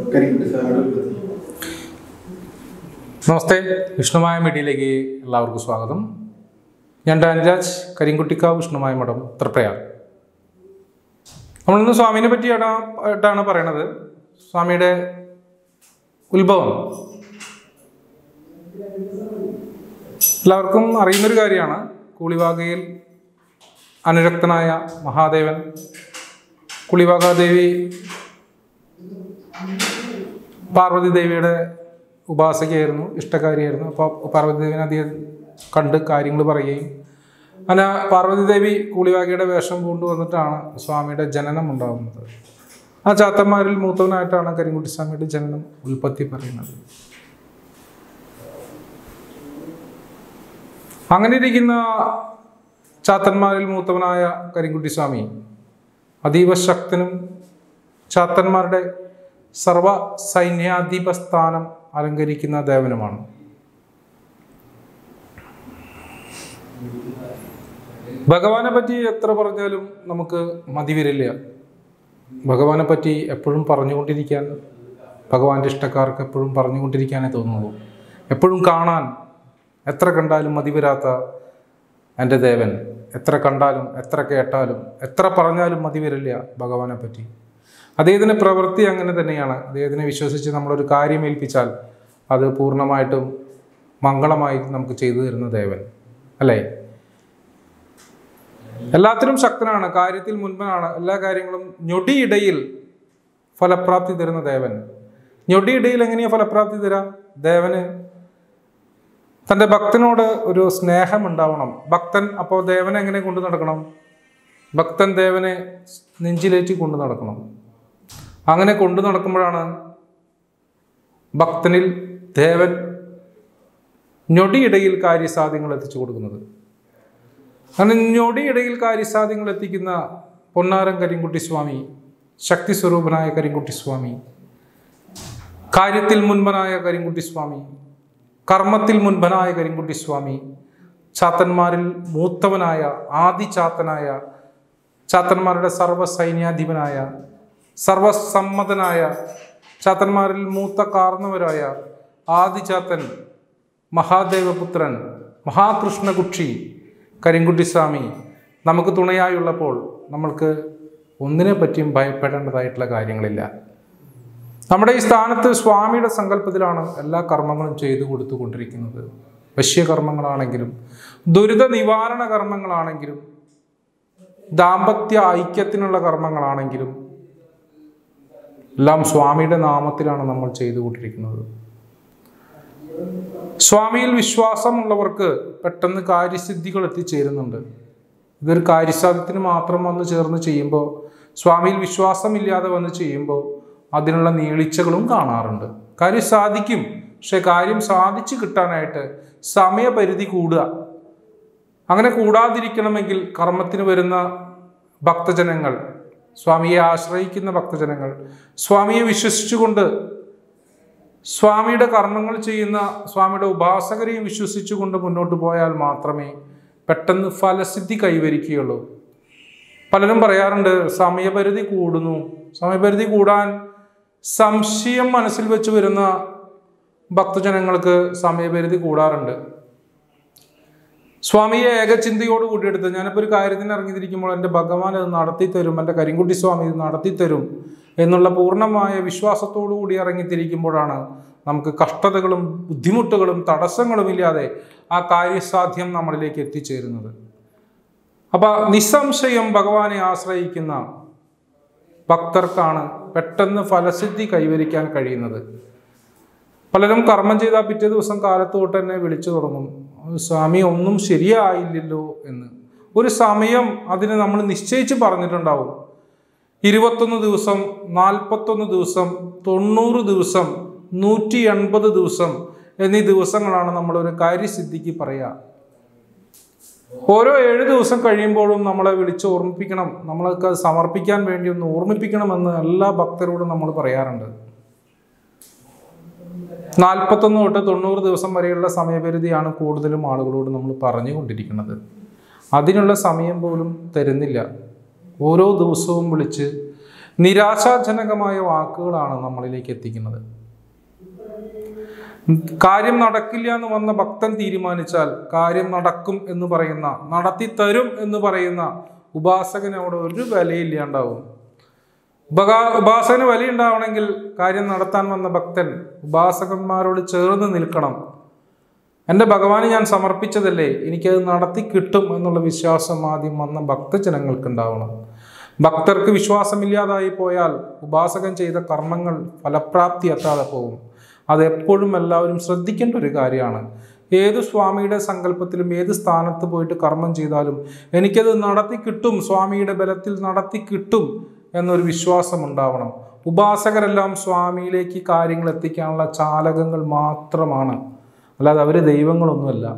കരിക്കുട്ടി സാറിനോട് ഉൾപ്പെടുത്തി നമസ്തേ വിഷ്ണുമായ മീഡിയയിലേക്ക് എല്ലാവർക്കും സ്വാഗതം ഞാൻ ഡാൻരാജ് കരിങ്കുട്ടിക്കാവ് വിഷ്ണുമായ മഠം തൃപ്രയാർ നമ്മളിന്ന് സ്വാമിനെ പറ്റിയാണ് ആയിട്ടാണ് പറയണത് സ്വാമിയുടെ ഉത്ഭവം എല്ലാവർക്കും അറിയുന്നൊരു കാര്യമാണ് കൂളിവാകയിൽ അനുരക്തനായ മഹാദേവൻ കുളിവാകാദേവി പാർവതി ദേവിയുടെ ഉപാസകയായിരുന്നു ഇഷ്ടക്കാരിയായിരുന്നു അപ്പോൾ പാർവതി ദേവിനെ അധികം കണ്ട് കാര്യങ്ങൾ പറയുകയും അങ്ങനെ പാർവതി ദേവി കൂളിവാകിയുടെ വേഷം കൊണ്ടുവന്നിട്ടാണ് സ്വാമിയുടെ ജനനം ഉണ്ടാകുന്നത് ആ ചാത്തന്മാരിൽ മൂത്തവനായിട്ടാണ് കരിങ്കുട്ടി സ്വാമിയുടെ ജനനം ഉൽപ്പത്തി പറയുന്നത് അങ്ങനെ ഇരിക്കുന്ന ചാത്തന്മാരിൽ മൂത്തവനായ കരിങ്കുട്ടി സ്വാമി അതീവ ശക്തനും ചാത്തന്മാരുടെ സർവ സൈന്യാധിപ സ്ഥാനം അലങ്കരിക്കുന്ന ദേവനുമാണ് ഭഗവാനെ പറ്റി എത്ര പറഞ്ഞാലും നമുക്ക് മതി വരില്ല ഭഗവാനെ പറ്റി എപ്പോഴും പറഞ്ഞുകൊണ്ടിരിക്കാൻ ഭഗവാന്റെ ഇഷ്ടക്കാർക്ക് എപ്പോഴും പറഞ്ഞുകൊണ്ടിരിക്കാനേ തോന്നുള്ളൂ എപ്പോഴും കാണാൻ എത്ര കണ്ടാലും മതി വരാത്ത എൻ്റെ ദേവൻ എത്ര കണ്ടാലും എത്ര കേട്ടാലും എത്ര പറഞ്ഞാലും മതി വരില്ല ഭഗവാനെ പറ്റി അദ്ദേഹത്തിൻ്റെ പ്രവൃത്തി അങ്ങനെ തന്നെയാണ് അദ്ദേഹത്തിനെ വിശ്വസിച്ച് നമ്മളൊരു കാര്യം ഏൽപ്പിച്ചാൽ അത് പൂർണ്ണമായിട്ടും മംഗളമായി നമുക്ക് ചെയ്തു തരുന്ന ദേവൻ അല്ലേ എല്ലാത്തിനും ശക്തനാണ് കാര്യത്തിൽ മുൻപനാണ് എല്ലാ കാര്യങ്ങളും ഞൊടിയിടയിൽ ഫലപ്രാപ്തി തരുന്ന ദേവൻ ഞൊടിയിടയിൽ എങ്ങനെയാ ഫലപ്രാപ്തി തരാം ദേവന് തൻ്റെ ഭക്തനോട് ഒരു സ്നേഹം ഉണ്ടാവണം ഭക്തൻ അപ്പോൾ ദേവനെ എങ്ങനെ കൊണ്ടു നടക്കണം ഭക്തൻ ദേവനെ നെഞ്ചിലേറ്റി കൊണ്ടു നടക്കണം അങ്ങനെ കൊണ്ടു നടക്കുമ്പോഴാണ് ഭക്തനിൽ ദേവൻ ഞൊടിയിടയിൽ കാര്യസാധ്യങ്ങൾ എത്തിച്ചു കൊടുക്കുന്നത് അങ്ങനെ ഞൊടിയിടയിൽ കാര്യസാധ്യങ്ങൾ എത്തിക്കുന്ന പൊന്നാരം കരിങ്കുട്ടി സ്വാമി ശക്തി സ്വരൂപനായ കരിങ്കുട്ടി സ്വാമി കാര്യത്തിൽ മുൻപനായ കരിങ്കുട്ടി സ്വാമി കർമ്മത്തിൽ മുൻപനായ കരിങ്കുട്ടി സ്വാമി ചാത്തന്മാരിൽ മൂത്തവനായ ആദി ചാത്തനായ ചാത്തന്മാരുടെ സർവ്വസൈന്യാധിപനായ സർവസമ്മതനായ ചാത്തന്മാരിൽ മൂത്ത കാർന്നവരായ ആദിചാത്തൻ മഹാദേവപുത്രൻ മഹാകൃഷ്ണകുക്ഷി കരിങ്കുട്ടി സ്വാമി നമുക്ക് തുണയായുള്ളപ്പോൾ നമ്മൾക്ക് ഒന്നിനെ പറ്റിയും ഭയപ്പെടേണ്ടതായിട്ടുള്ള കാര്യങ്ങളില്ല നമ്മുടെ ഈ സ്ഥാനത്ത് സ്വാമിയുടെ സങ്കല്പത്തിലാണ് എല്ലാ കർമ്മങ്ങളും ചെയ്തു കൊടുത്തുകൊണ്ടിരിക്കുന്നത് വശ്യകർമ്മങ്ങളാണെങ്കിലും ദുരിത നിവാരണ കർമ്മങ്ങളാണെങ്കിലും ദാമ്പത്യ ഐക്യത്തിനുള്ള കർമ്മങ്ങളാണെങ്കിലും എല്ലാം സ്വാമിയുടെ നാമത്തിലാണ് നമ്മൾ ചെയ്തുകൊണ്ടിരിക്കുന്നത് സ്വാമിയിൽ വിശ്വാസമുള്ളവർക്ക് പെട്ടെന്ന് കാര്യസിദ്ധികൾ എത്തിച്ചേരുന്നുണ്ട് ഇതൊരു കാര്യസാധ്യത്തിന് മാത്രം വന്ന് ചേർന്ന് ചെയ്യുമ്പോൾ സ്വാമിയിൽ വിശ്വാസമില്ലാതെ വന്ന് ചെയ്യുമ്പോൾ അതിനുള്ള നീളിച്ചകളും കാണാറുണ്ട് കാര്യം സാധിക്കും പക്ഷെ കാര്യം സാധിച്ചു കിട്ടാനായിട്ട് സമയപരിധി കൂടുക അങ്ങനെ കൂടാതിരിക്കണമെങ്കിൽ കർമ്മത്തിന് വരുന്ന ഭക്തജനങ്ങൾ സ്വാമിയെ ആശ്രയിക്കുന്ന ഭക്തജനങ്ങൾ സ്വാമിയെ വിശ്വസിച്ചുകൊണ്ട് സ്വാമിയുടെ കർമ്മങ്ങൾ ചെയ്യുന്ന സ്വാമിയുടെ ഉപാസകരെയും വിശ്വസിച്ചുകൊണ്ട് മുന്നോട്ട് പോയാൽ മാത്രമേ പെട്ടെന്ന് ഫലസിദ്ധി കൈവരിക്കുകയുള്ളൂ പലരും പറയാറുണ്ട് സമയപരിധി കൂടുന്നു സമയപരിധി കൂടാൻ സംശയം മനസ്സിൽ വെച്ച് വരുന്ന ഭക്തജനങ്ങൾക്ക് സമയപരിധി കൂടാറുണ്ട് സ്വാമിയെ ഏകചിന്തയോട് കൂടിയെടുത്ത് ഞാനിപ്പോൾ ഒരു കാര്യത്തിന് ഇറങ്ങിയിരിക്കുമ്പോൾ എൻ്റെ ഭഗവാൻ ഇത് നടത്തി തരും എൻ്റെ കരിങ്കുട്ടി സ്വാമി ഇത് നടത്തി തരും എന്നുള്ള പൂർണ്ണമായ വിശ്വാസത്തോടു കൂടി ഇറങ്ങിത്തിരിക്കുമ്പോഴാണ് നമുക്ക് കഷ്ടതകളും ബുദ്ധിമുട്ടുകളും തടസ്സങ്ങളും ഇല്ലാതെ ആ കാര്യസാധ്യം നമ്മളിലേക്ക് എത്തിച്ചേരുന്നത് അപ്പം നിസ്സംശയം ഭഗവാനെ ആശ്രയിക്കുന്ന ഭക്തർക്കാണ് പെട്ടെന്ന് ഫലസിദ്ധി കൈവരിക്കാൻ കഴിയുന്നത് പലരും കർമ്മം ചെയ്താൽ പിറ്റേ ദിവസം കാലത്ത് തൊട്ട് തന്നെ വിളിച്ചു തുടങ്ങും സ്വാമി ഒന്നും ശരിയായില്ലല്ലോ എന്ന് ഒരു സമയം അതിന് നമ്മൾ നിശ്ചയിച്ച് പറഞ്ഞിട്ടുണ്ടാവും ഇരുപത്തൊന്ന് ദിവസം നാൽപ്പത്തൊന്ന് ദിവസം തൊണ്ണൂറ് ദിവസം നൂറ്റി എൺപത് ദിവസം എന്നീ ദിവസങ്ങളാണ് നമ്മൾ ഒരു കാര്യസിദ്ധിക്ക് പറയുക ഓരോ ഏഴ് ദിവസം കഴിയുമ്പോഴും നമ്മളെ വിളിച്ച് ഓർമ്മിപ്പിക്കണം നമ്മൾക്ക് അത് സമർപ്പിക്കാൻ വേണ്ടി ഒന്ന് ഓർമ്മിപ്പിക്കണമെന്ന് എല്ലാ ഭക്തരോടും നമ്മൾ പറയാറുണ്ട് നാൽപ്പത്തൊന്ന് തൊട്ട് തൊണ്ണൂറ് ദിവസം വരെയുള്ള സമയപരിധിയാണ് കൂടുതലും ആളുകളോട് നമ്മൾ പറഞ്ഞുകൊണ്ടിരിക്കുന്നത് അതിനുള്ള സമയം പോലും തരുന്നില്ല ഓരോ ദിവസവും വിളിച്ച് നിരാശാജനകമായ വാക്കുകളാണ് നമ്മളിലേക്ക് എത്തിക്കുന്നത് കാര്യം നടക്കില്ല എന്ന് വന്ന ഭക്തൻ തീരുമാനിച്ചാൽ കാര്യം നടക്കും എന്ന് പറയുന്ന നടത്തി തരും എന്ന് പറയുന്ന ഉപാസകന് അവിടെ ഒരു വിലയില്ലാണ്ടാവും ഉപകാ ഉപാസകന് വിലയുണ്ടാവണമെങ്കിൽ കാര്യം നടത്താൻ വന്ന ഭക്തൻ ഉപാസകന്മാരോട് ചേർന്ന് നിൽക്കണം എൻ്റെ ഭഗവാന് ഞാൻ സമർപ്പിച്ചതല്ലേ എനിക്കത് നടത്തി കിട്ടും എന്നുള്ള വിശ്വാസം ആദ്യം വന്ന ഭക്തജനങ്ങൾക്ക് ഉണ്ടാവണം ഭക്തർക്ക് വിശ്വാസമില്ലാതായി പോയാൽ ഉപാസകൻ ചെയ്ത കർമ്മങ്ങൾ ഫലപ്രാപ്തി എത്താതെ പോകും അത് എപ്പോഴും എല്ലാവരും ശ്രദ്ധിക്കേണ്ട ഒരു കാര്യമാണ് ഏത് സ്വാമിയുടെ സങ്കല്പത്തിലും ഏത് സ്ഥാനത്ത് പോയിട്ട് കർമ്മം ചെയ്താലും എനിക്കത് നടത്തി കിട്ടും സ്വാമിയുടെ ബലത്തിൽ നടത്തി കിട്ടും എന്നൊരു വിശ്വാസം ഉണ്ടാവണം ഉപാസകരെല്ലാം സ്വാമിയിലേക്ക് കാര്യങ്ങൾ എത്തിക്കാനുള്ള ചാലകങ്ങൾ മാത്രമാണ് അല്ലാതെ അവർ ദൈവങ്ങളൊന്നുമല്ല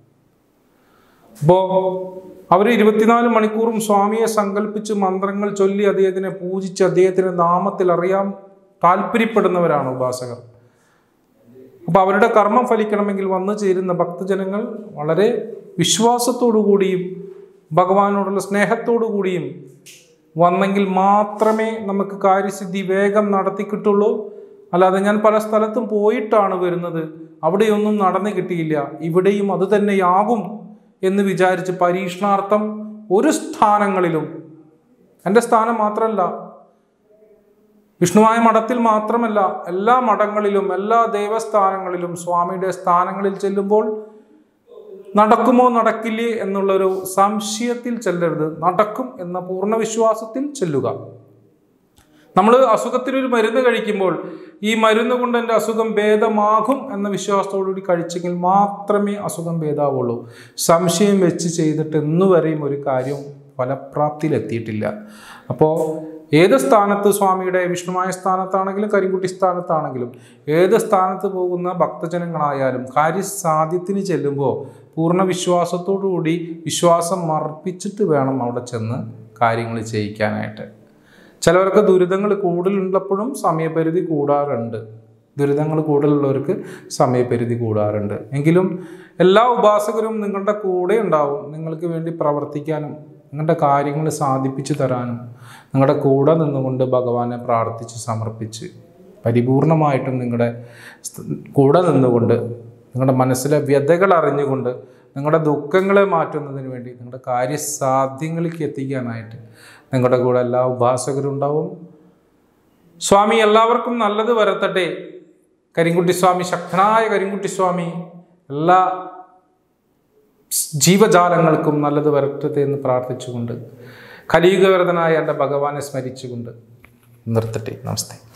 അപ്പോൾ അവർ ഇരുപത്തിനാല് മണിക്കൂറും സ്വാമിയെ സങ്കല്പിച്ച് മന്ത്രങ്ങൾ ചൊല്ലി അദ്ദേഹത്തിനെ പൂജിച്ച് അദ്ദേഹത്തിന്റെ നാമത്തിൽ അറിയാൻ താല്പര്യപ്പെടുന്നവരാണ് ഉപാസകർ അപ്പോൾ അവരുടെ കർമ്മം ഫലിക്കണമെങ്കിൽ വന്നു ചേരുന്ന ഭക്തജനങ്ങൾ വളരെ വിശ്വാസത്തോടു കൂടിയും ഭഗവാനോടുള്ള സ്നേഹത്തോടു കൂടിയും വന്നെങ്കിൽ മാത്രമേ നമുക്ക് കാര്യസിദ്ധി വേഗം നടത്തി കിട്ടുള്ളൂ അല്ലാതെ ഞാൻ പല സ്ഥലത്തും പോയിട്ടാണ് വരുന്നത് അവിടെയൊന്നും നടന്നു കിട്ടിയില്ല ഇവിടെയും അത് തന്നെയാകും എന്ന് വിചാരിച്ച് പരീക്ഷണാർത്ഥം ഒരു സ്ഥാനങ്ങളിലും എൻ്റെ സ്ഥാനം മാത്രമല്ല വിഷ്ണുവായ മഠത്തിൽ മാത്രമല്ല എല്ലാ മഠങ്ങളിലും എല്ലാ ദേവസ്ഥാനങ്ങളിലും സ്വാമിയുടെ സ്ഥാനങ്ങളിൽ ചെല്ലുമ്പോൾ നടക്കുമോ നടക്കില്ലേ എന്നുള്ളൊരു സംശയത്തിൽ ചെല്ലരുത് നടക്കും എന്ന പൂർണ്ണ വിശ്വാസത്തിൽ ചെല്ലുക നമ്മൾ അസുഖത്തിനൊരു മരുന്ന് കഴിക്കുമ്പോൾ ഈ മരുന്ന് കൊണ്ട് എൻ്റെ അസുഖം ഭേദമാകും എന്ന വിശ്വാസത്തോടുകൂടി കഴിച്ചെങ്കിൽ മാത്രമേ അസുഖം ഭേദാവുള്ളൂ സംശയം വെച്ച് ചെയ്തിട്ട് ഇന്നുവരെയും ഒരു കാര്യം ഫലപ്രാപ്തിയിലെത്തിയിട്ടില്ല അപ്പോൾ ഏത് സ്ഥാനത്ത് സ്വാമിയുടെ വിഷ്ണുമായ സ്ഥാനത്താണെങ്കിലും കരിങ്കുട്ടി സ്ഥാനത്താണെങ്കിലും ഏത് സ്ഥാനത്ത് പോകുന്ന ഭക്തജനങ്ങളായാലും കാര്യസാധ്യത്തിന് ചെല്ലുമ്പോൾ പൂർണ്ണ വിശ്വാസത്തോടുകൂടി വിശ്വാസം മർപ്പിച്ചിട്ട് വേണം അവിടെ ചെന്ന് കാര്യങ്ങൾ ചെയ്യിക്കാനായിട്ട് ചിലവർക്ക് ദുരിതങ്ങൾ കൂടുതലുള്ളപ്പോഴും സമയപരിധി കൂടാറുണ്ട് ദുരിതങ്ങൾ കൂടുതലുള്ളവർക്ക് സമയപരിധി കൂടാറുണ്ട് എങ്കിലും എല്ലാ ഉപാസകരും നിങ്ങളുടെ കൂടെ ഉണ്ടാവും നിങ്ങൾക്ക് വേണ്ടി പ്രവർത്തിക്കാനും നിങ്ങളുടെ കാര്യങ്ങൾ സാധിപ്പിച്ചു തരാനും നിങ്ങളുടെ കൂടെ നിന്നുകൊണ്ട് ഭഗവാനെ പ്രാർത്ഥിച്ച് സമർപ്പിച്ച് പരിപൂർണമായിട്ടും നിങ്ങളുടെ സ് കൂടെ നിന്നുകൊണ്ട് നിങ്ങളുടെ മനസ്സിലെ വ്യതകൾ അറിഞ്ഞുകൊണ്ട് നിങ്ങളുടെ ദുഃഖങ്ങളെ മാറ്റുന്നതിന് വേണ്ടി നിങ്ങളുടെ കാര്യസാധ്യങ്ങളിലേക്ക് എത്തിക്കാനായിട്ട് നിങ്ങളുടെ കൂടെ എല്ലാ ഉപാസകരും ഉണ്ടാവും സ്വാമി എല്ലാവർക്കും നല്ലത് വരത്തട്ടെ കരിങ്കുട്ടി സ്വാമി ശക്തനായ കരിങ്കുട്ടി സ്വാമി എല്ലാ ജീവജാലങ്ങൾക്കും നല്ലത് വരട്ടെ എന്ന് പ്രാർത്ഥിച്ചുകൊണ്ട് കലിയുഗവരതനായ എൻ്റെ ഭഗവാനെ സ്മരിച്ചുകൊണ്ട് നിർത്തട്ടെ നമസ്തേ